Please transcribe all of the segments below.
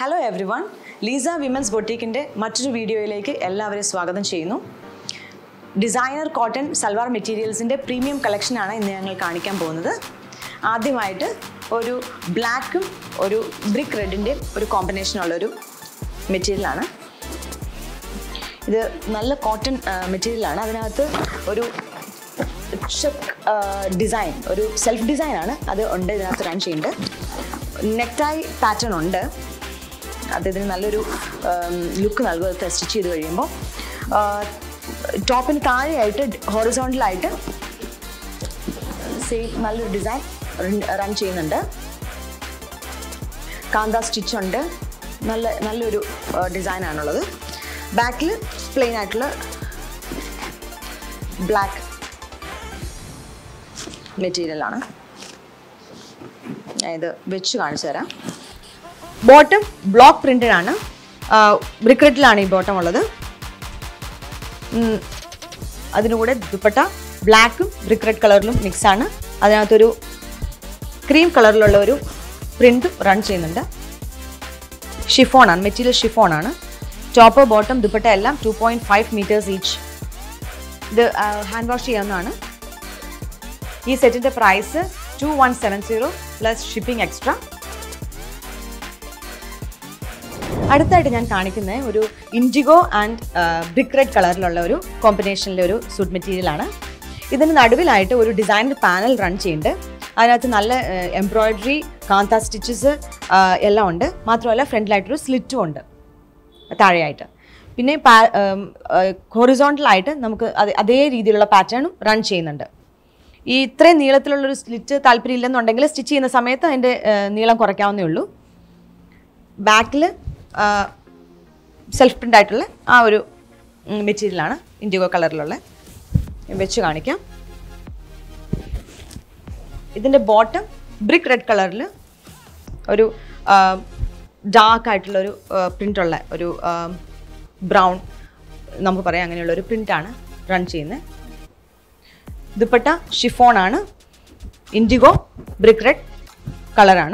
hello everyone Lisa women's ബൊട്ടീക്കിൻ്റെ മറ്റൊരു വീഡിയോയിലേക്ക് എല്ലാവരെയും സ്വാഗതം ചെയ്യുന്നു ഡിസൈനർ കോട്ടൺ സൽവാർ മെറ്റീരിയൽസിൻ്റെ പ്രീമിയം കളക്ഷനാണ് ഇന്ന് ഞങ്ങൾ കാണിക്കാൻ പോകുന്നത് ആദ്യമായിട്ട് ഒരു ബ്ലാക്കും ഒരു ബ്രിക്ക് റെഡിൻ്റെ ഒരു കോമ്പിനേഷനുള്ളൊരു മെറ്റീരിയലാണ് ഇത് നല്ല കോട്ടൺ മെറ്റീരിയലാണ് അതിനകത്ത് ഒരു ചെക്ക് ഡിസൈൻ ഒരു സെൽഫ് ഡിസൈൻ ആണ് അത് ഉണ്ട് ഇതിനകത്ത് റൺ ചെയ്യുന്നുണ്ട് നെക്ടൈ പാറ്റേൺ ഉണ്ട് അത് ഇതിന് നല്ലൊരു ലുക്ക് നൽകും അത് സ്റ്റിച്ച് ചെയ്ത് കഴിയുമ്പോൾ ടോപ്പിന് താഴെയായിട്ട് ഹോറിസോണ്ടലായിട്ട് സെയിം നല്ലൊരു ഡിസൈൻ റൺ ചെയ്യുന്നുണ്ട് കാന്ത സ്റ്റിച്ച് ഉണ്ട് നല്ല നല്ലൊരു ഡിസൈനാണുള്ളത് ബാക്കിൽ പ്ലെയിൻ ആയിട്ടുള്ള ബ്ലാക്ക് മെറ്റീരിയലാണ് ഞാൻ ഇത് വെച്ച് കാണിച്ചു തരാം ബോട്ടം ബ്ലോക്ക് പ്രിന്റഡ് ആണ് ബ്രിക്ക് റെഡിലാണ് ഈ ബോട്ടം ഉള്ളത് ഉം, അതിന് കൂടെ ദുപ്പട്ട ബ്ലാക്കും ബ്രിക്ക് റെഡ് കളറിലും മിക്സ് ആണ് അതിനകത്തൊരു ക്രീം കളറിലുള്ള ഒരു പ്രിന്റ് റൺ ചെയ്യുന്നുണ്ട് ഷിഫോൺ ആണ് മെറ്റീരിയൽ ഷിഫോൺ ആണ് ടോപ്പ് ബോട്ടം ദുപ്പട്ട എല്ലാം two point five metres each ഇത് ഹാൻഡ് വാഷ് ചെയ്യാവുന്നതാണ് ഈ സെറ്റിന്റെ price two one seven zero plus shipping extra അടുത്തായിട്ട് ഞാൻ കാണിക്കുന്നത് ഒരു ഇൻഡിഗോ ആൻഡ് ബ്രിക്ക് റെഡ് കളറിലുള്ള ഒരു കോമ്പിനേഷനിലെ ഒരു സൂട്ട് മെറ്റീരിയലാണ് ഇതിന് നടുവിലായിട്ട് ഒരു ഡിസൈനർ പാനൽ റൺ ചെയ്യുന്നുണ്ട് അതിനകത്ത് നല്ല എംബ്രോയിഡറി കാന്ത സ്റ്റിച്ചസ് എല്ലാം ഉണ്ട് മാത്രമല്ല ഫ്രണ്ടിലായിട്ടൊരു സ്ലിറ്റും ഉണ്ട് താഴെയായിട്ട് പിന്നെ ഹൊറിസോണ്ടലായിട്ട് നമുക്ക് അത് അതേ രീതിയിലുള്ള പാറ്റേണും റൺ ചെയ്യുന്നുണ്ട് ഈ ഇത്രയും നീളത്തിലുള്ളൊരു സ്ലിറ്റ് താല്പര്യമില്ലെന്നുണ്ടെങ്കിൽ സ്റ്റിച്ച് ചെയ്യുന്ന സമയത്ത് അതിൻ്റെ നീളം കുറയ്ക്കാവുന്നേ ഉള്ളൂ ബാക്കിൽ സെൽഫ് പ്രിൻ്റ് ആയിട്ടുള്ള ആ ഒരു മെറ്റീരിയലാണ് ഇൻഡിഗോ കളറിലുള്ള വെച്ച് കാണിക്കാം ഇതിൻ്റെ ബോട്ടം ബ്രിക്ക് റെഡ് കളറിൽ ഒരു ഡാർക്ക് ആയിട്ടുള്ള ഒരു പ്രിൻ്റുള്ള ഒരു ബ്രൗൺ നമുക്ക് പറയാം അങ്ങനെയുള്ള ഒരു പ്രിൻ്റാണ് റൺ ചെയ്യുന്നത് ദുപ്പട്ട ഷിഫോൺ ആണ് ഇൻഡിഗോ ബ്രിക്ക് റെഡ് കളറാണ്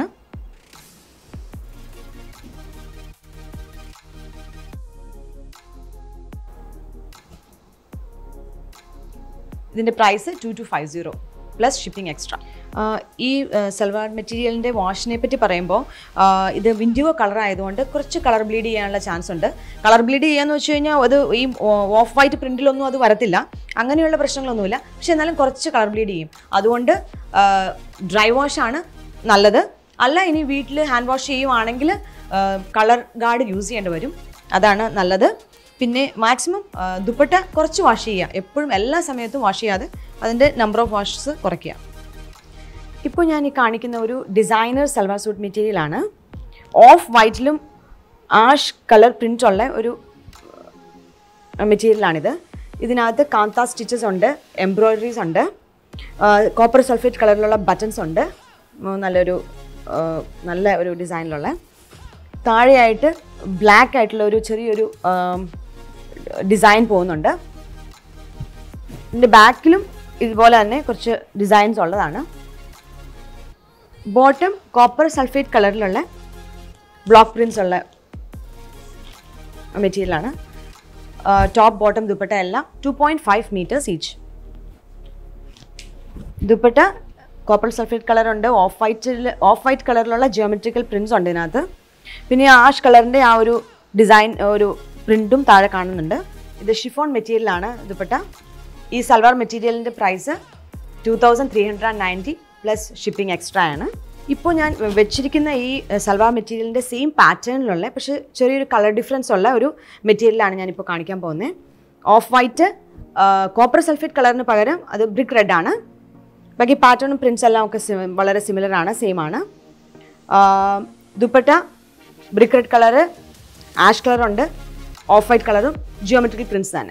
ഇതിൻ്റെ price two two five zero plus shipping extra ഈ സൽവാർ മെറ്റീരിയലിൻ്റെ വാഷിനെ പറ്റി പറയുമ്പോൾ ഇത് വിൻഡിഗോ കളർ ആയതുകൊണ്ട് കുറച്ച് കളർ ബ്ലീഡ് ചെയ്യാനുള്ള ചാൻസ് ഉണ്ട് കളർ ബ്ലീഡ് ചെയ്യാന്ന് വെച്ച് കഴിഞ്ഞാൽ അത് ഈ ഓഫ് വൈറ്റ് പ്രിൻറ്റിലൊന്നും അത് വരത്തില്ല അങ്ങനെയുള്ള പ്രശ്നങ്ങളൊന്നുമില്ല പക്ഷെ എന്നാലും കുറച്ച് കളർ ബ്ലീഡ് ചെയ്യും അതുകൊണ്ട് ഡ്രൈ വാഷാണ് നല്ലത് അല്ല ഇനി വീട്ടിൽ ഹാൻഡ് വാഷ് ചെയ്യുവാണെങ്കിൽ കളർ ഗാർഡ് യൂസ് ചെയ്യേണ്ടി വരും അതാണ് നല്ലത് പിന്നെ മാക്സിമം ദുപ്പട്ട കുറച്ച് വാഷ് ചെയ്യുക എപ്പോഴും എല്ലാ സമയത്തും വാഷ് ചെയ്യാതെ അതിൻ്റെ നമ്പർ ഓഫ് വാഷസ് കുറയ്ക്കുക ഇപ്പോൾ ഞാൻ ഈ കാണിക്കുന്ന ഒരു ഡിസൈനർ സൽവാർ സൂട്ട് മെറ്റീരിയലാണ് ഓഫ് വൈറ്റിലും ആഷ് കളർ പ്രിൻ്റ് ഉള്ള ഒരു മെറ്റീരിയലാണിത് ഇതിനകത്ത് കാന്ത സ്റ്റിച്ചസ് ഉണ്ട് എംബ്രോയിഡറീസ് ഉണ്ട് കോപ്പർ സൾഫേറ്റ് കളറിലുള്ള ബട്ടൺസ് ഉണ്ട് നല്ലൊരു നല്ല ഒരു ഡിസൈനിലുള്ള താഴെയായിട്ട് ബ്ലാക്ക് ആയിട്ടുള്ള ഒരു ചെറിയൊരു ഡിസൈൻ പോകുന്നുണ്ട് ഇതിൻ്റെ ബാക്കിലും ഇതുപോലെ തന്നെ കുറച്ച് ഡിസൈൻസ് ഉള്ളതാണ് ബോട്ടം കോപ്പർ സൾഫേറ്റ് കളറിലുള്ള ബ്ലോക്ക് പ്രിൻസ് ഉള്ള മെറ്റീരിയലാണ് ടോപ്പ് ബോട്ടം ദുപ്പട്ട എല്ലാം two point five metres each dupatta copper sulphate colour ഉണ്ട് ഓഫ് വൈറ്റിൽ ഓഫ് വൈറ്റ് കളറിലുള്ള ജിയോമെട്രിക്കൽ പ്രിൻസ് ഉണ്ട് ഇതിനകത്ത് പിന്നെ ആഷ് കളറിൻ്റെ ആ ഒരു ഡിസൈൻ ഒരു പ്രിൻറ്റും താഴെ കാണുന്നുണ്ട് ഇത് ഷിഫോൺ മെറ്റീരിയലാണ് ദുപ്പട്ട ഈ സൽവാർ മെറ്റീരിയലിൻ്റെ price two thousand three hundred and ninety plus shipping extra ആണ് ഇപ്പോൾ ഞാൻ വെച്ചിരിക്കുന്ന ഈ സൽവാർ മെറ്റീരിയലിൻ്റെ സെയിം പാറ്റേണിലുള്ള പക്ഷേ ചെറിയൊരു കളർ ഡിഫറൻസ് ഉള്ള ഒരു മെറ്റീരിയലാണ് ഞാനിപ്പോൾ കാണിക്കാൻ പോകുന്നത് ഓഫ് വൈറ്റ് കോപ്പർ സൾഫേറ്റ് കളറിന് പകരം അത് ബ്രിക്ക് റെഡ് ആണ് ബാക്കി പാറ്റേണും പ്രിൻസ് എല്ലാം ഒക്കെ വളരെ സിമിലർ ആണ് സെയിം ആണ് dupatta brick red colour ash കളറുണ്ട് ഓഫ് വൈറ്റ് കളറും ജിയോമെട്രിക്കൽ പ്രിൻസ് തന്നെ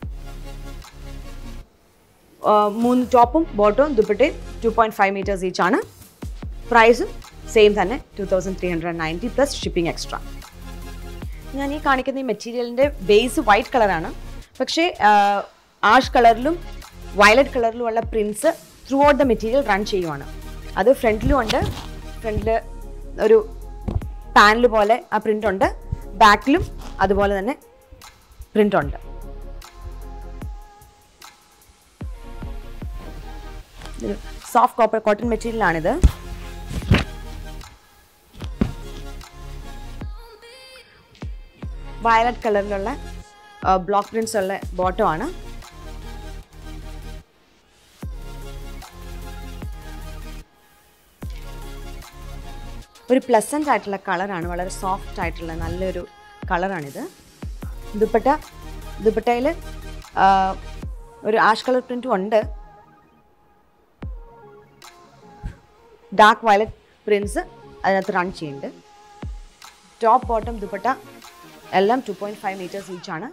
മൂന്ന് ടോപ്പും ബോട്ടവും ദുപ്പട്ടയും two point five metres each ആണ് പ്രൈസും സെയിം തന്നെ two thousand three hundred ninety plus shipping extra ഞാൻ ഈ കാണിക്കുന്ന ഈ മെറ്റീരിയലിൻ്റെ ബേസ് വൈറ്റ് കളറാണ് പക്ഷേ ആഷ് കളറിലും വയലറ്റ് കളറിലുമുള്ള prints throughout the material run ചെയ്യുവാണ് അത് ഫ്രണ്ടിലും ഉണ്ട് ഫ്രണ്ടിൽ ഒരു പാനൽ പോലെ ആ പ്രിൻ്റ് ഉണ്ട് ബാക്കിലും അതുപോലെ തന്നെ പ്രിൻ്റ് ഉണ്ട് സോഫ്റ്റ് കോപ്പർ കോട്ടൺ മെറ്റീരിയലാണിത് വയലറ്റ് കളറിലുള്ള ബ്ലോക്ക് പ്രിൻസ് ഉള്ള ബോട്ടം ആണ് ഒരു പ്ലസൻ്റ് ആയിട്ടുള്ള കളറാണ് വളരെ സോഫ്റ്റ് ആയിട്ടുള്ള നല്ലൊരു കളറാണിത് ദുപ്പട്ട ദുപ്പട്ടയിൽ ഒരു ആഷ് കളർ പ്രിൻറ്റും ഉണ്ട് ഡാർക്ക് വയലറ്റ് പ്രിൻസ് അതിനകത്ത് റൺ ചെയ്യുന്നുണ്ട് ടോപ്പ് ബോട്ടം ദുപ്പട്ട എല്ലാം two point five metres each ആണ്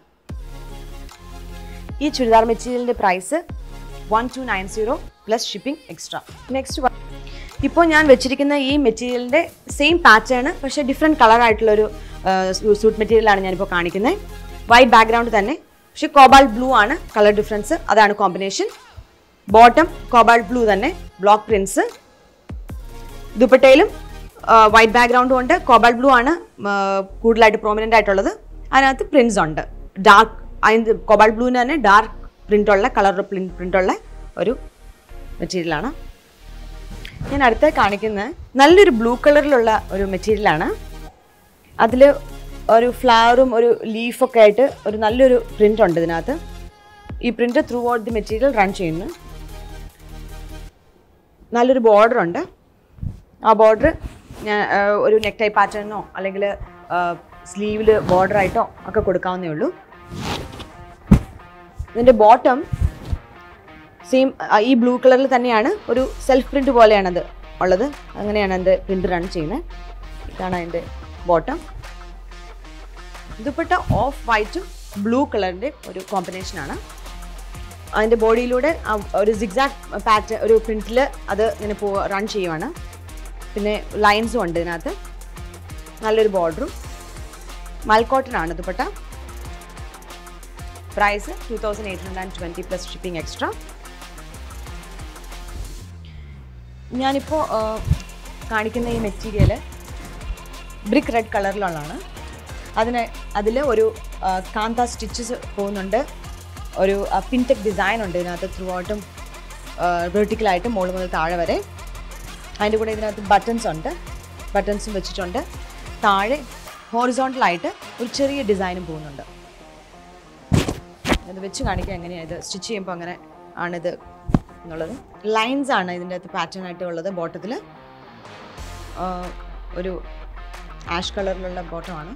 ഈ ചുരിദാർ മെറ്റീരിയലിൻ്റെ price one two nine zero plus shipping extra next ഇപ്പോൾ ഞാൻ വെച്ചിരിക്കുന്ന ഈ മെറ്റീരിയലിൻ്റെ സെയിം പാറ്റേൺ പക്ഷേ ഡിഫറെൻറ്റ് കളറായിട്ടുള്ളൊരു സൂട്ട് മെറ്റീരിയലാണ് ഞാനിപ്പോൾ കാണിക്കുന്നത് വൈറ്റ് ബാക്ക്ഗ്രൗണ്ട് തന്നെ പക്ഷേ കോബാൾ ബ്ലൂ ആണ് കളർ ഡിഫറൻസ് അതാണ് കോമ്പിനേഷൻ ബോട്ടം കോബാൾ ബ്ലൂ തന്നെ ബ്ലോക്ക് പ്രിൻസ് ദുപ്പട്ടയിലും വൈറ്റ് ബാക്ക്ഗ്രൗണ്ടും ഉണ്ട് കോബാൾ ബ്ലൂ ആണ് ആ, കൂടുതലായിട്ട് പ്രോമിനൻ്റ് ആയിട്ടുള്ളത് അതിനകത്ത് പ്രിൻസ് ഉണ്ട് ഡാർക്ക് അതിന് കോബാൾ ബ്ലൂവിന് തന്നെ ഡാർക്ക് പ്രിൻ്റ് ഉള്ള കളർ പ്രിൻ്റ് ഉള്ള ഒരു മെറ്റീരിയലാണ് ഞാൻ അടുത്ത കാണിക്കുന്നത് നല്ലൊരു ബ്ലൂ കളറിലുള്ള ഒരു മെറ്റീരിയലാണ് അതിൽ ഒരു ഫ്ലവറും ഒരു ലീഫൊക്കെ ആയിട്ട് ഒരു നല്ലൊരു പ്രിൻ്റ് ഉണ്ട് ഇതിനകത്ത് ഈ print throughout the material run ചെയ്യുന്നു നല്ലൊരു ബോർഡർ ഉണ്ട് ആ ബോർഡർ ഞാൻ ആ, ഒരു നെക്ക് ടൈ പാറ്റേണോ അല്ലെങ്കിൽ സ്ലീവിൽ ബോർഡർ ആയിട്ടോ ഒക്കെ കൊടുക്കാവുന്നേ ഉള്ളൂ ഇതിൻ്റെ ബോട്ടം സെയിം ഈ ബ്ലൂ കളറിൽ തന്നെയാണ് ഒരു സെൽഫ് പ്രിൻ്റ് പോലെയാണത് ഉള്ളത് അങ്ങനെയാണ് അതിൻ്റെ പ്രിൻ്റ് റൺ ചെയ്യുന്നത് ഇതാണ് അതിൻ്റെ ബോട്ടം ദുപ്പട്ട ഓഫ് വൈറ്റും ബ്ലൂ കളറിൻ്റെ ഒരു കോമ്പിനേഷനാണ് അതിൻ്റെ ബോഡിയിലൂടെ ആ ഒരു സിഗ്സാക്ട് പാറ്റ് ഒരു പ്രിൻറ്റിൽ അത് ഇങ്ങനെ പോ റൺ ചെയ്യുവാണ് പിന്നെ ലൈൻസും ഉണ്ട് ഇതിനകത്ത് നല്ലൊരു ബോർഡറും മൽക്കോട്ടൺ ആണ് dupatta price two thousand eight hundred and twenty plus shipping extra ഞാനിപ്പോൾ കാണിക്കുന്ന ഈ മെറ്റീരിയൽ ബ്രിക്ക് റെഡ് കളറിലുള്ളതാണ് അതിന് അതിൽ ഒരു ആ, കാന്ത സ്റ്റിച്ചസ് പോകുന്നുണ്ട് ഒരു പിൻടെക് ഡിസൈൻ ഉണ്ട് ഇതിനകത്ത് ത്രൂ ഔട്ടും വെർട്ടിക്കലായിട്ട് മുകളിൽ മുതൽ താഴെ വരെ അതിൻ്റെ കൂടെ ഇതിനകത്ത് ബട്ടൺസ് ഉണ്ട് ബട്ടൺസും വെച്ചിട്ടുണ്ട് താഴെ ഹോറിസോണ്ടലായിട്ട് ഒരു ചെറിയ ഡിസൈനും പോകുന്നുണ്ട് അത് വെച്ച് കാണിക്കാം എങ്ങനെയാണ് ഇത് സ്റ്റിച്ച് ചെയ്യുമ്പോൾ അങ്ങനെ ആണിത് എന്നുള്ളത് ലൈൻസ് ആണ് ഇതിൻ്റെ അകത്ത് പാറ്റേൺ ആയിട്ട് ഉള്ളത് ബോട്ടത്തിൽ ഒരു ആഷ് കളറിലുള്ള ബോട്ടമാണ്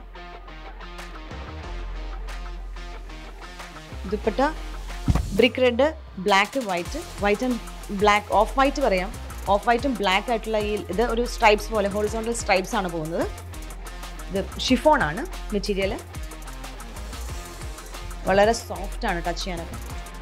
dupatta brick red black white white and black off white പറയാം ഓഫ് വൈറ്റും ബ്ലാക്ക് ആയിട്ടുള്ള ഈ ഇത് ഒരു സ്ട്രൈപ്സ് പോലെ ഹോറിസോണ്ടൽ സ്ട്രൈപ്സ് ആണ് പോകുന്നത് ഇത് ഷിഫോൺ ആണ് മെറ്റീരിയൽ വളരെ സോഫ്റ്റ് ആണ് ടച്ച് ചെയ്യാനൊക്കെ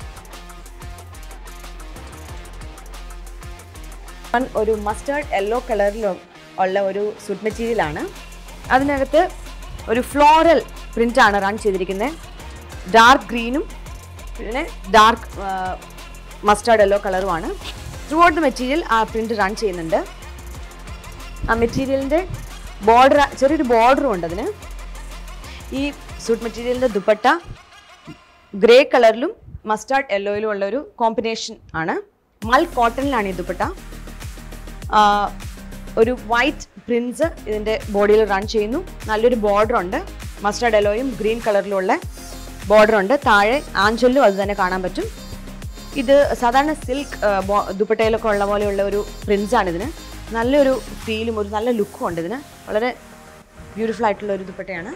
വൺ ഒരു മസ്റ്റേർഡ് യെല്ലോ കളറിൽ ഉള്ള ഒരു സൂട്ട് മെറ്റീരിയലാണ് അതിനകത്ത് ഒരു ഫ്ലോറൽ പ്രിൻ്റാണ് റൺ ചെയ്തിരിക്കുന്നത് ഡാർക്ക് ഗ്രീനും പിന്നെ ഡാർക്ക് മസ്റ്റേർഡ് യെല്ലോ കളറുമാണ് ത്രൂ ഔട്ട് ദ മെറ്റീരിയൽ ആ പ്രിൻ്റ് റൺ ചെയ്യുന്നുണ്ട് ആ മെറ്റീരിയലിൻ്റെ ബോർഡർ ചെറിയൊരു ബോർഡറും ഉണ്ട് അതിന് ഈ സൂട്ട് മെറ്റീരിയലിൻ്റെ ദുപ്പട്ട ഗ്രേ കളറിലും മസ്റ്റാർഡ് യെല്ലോയിലും ഉള്ള ഒരു കോമ്പിനേഷൻ ആണ് മൽ കോട്ടണിലാണ് ഈ ദുപ്പട്ട ആ, ഒരു വൈറ്റ് പ്രിൻസ് ഇതിൻ്റെ ബോഡിയിൽ റൺ ചെയ്യുന്നു നല്ലൊരു ബോർഡർ ഉണ്ട് മസ്റ്റാർഡ് യെല്ലോയും ഗ്രീൻ കളറിലുള്ള ബോർഡർ ഉണ്ട് താഴെ ആഞ്ചലും അത് തന്നെ കാണാൻ പറ്റും ഇത് സാധാരണ സിൽക്ക് ദുപ്പട്ടയിലൊക്കെ ഉള്ള പോലെയുള്ള ഒരു പ്രിൻസാണ് ഇതിന് നല്ലൊരു ഫീലും ഒരു നല്ല ലുക്കും ഉണ്ട് ഇതിന് വളരെ ബ്യൂട്ടിഫുൾ ആയിട്ടുള്ള ഒരു ദുപ്പട്ടയാണ്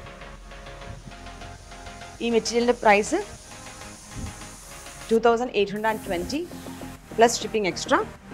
ഈ മെറ്റീരിയലിൻ്റെ price two thousand eight hundred and twenty plus shipping extra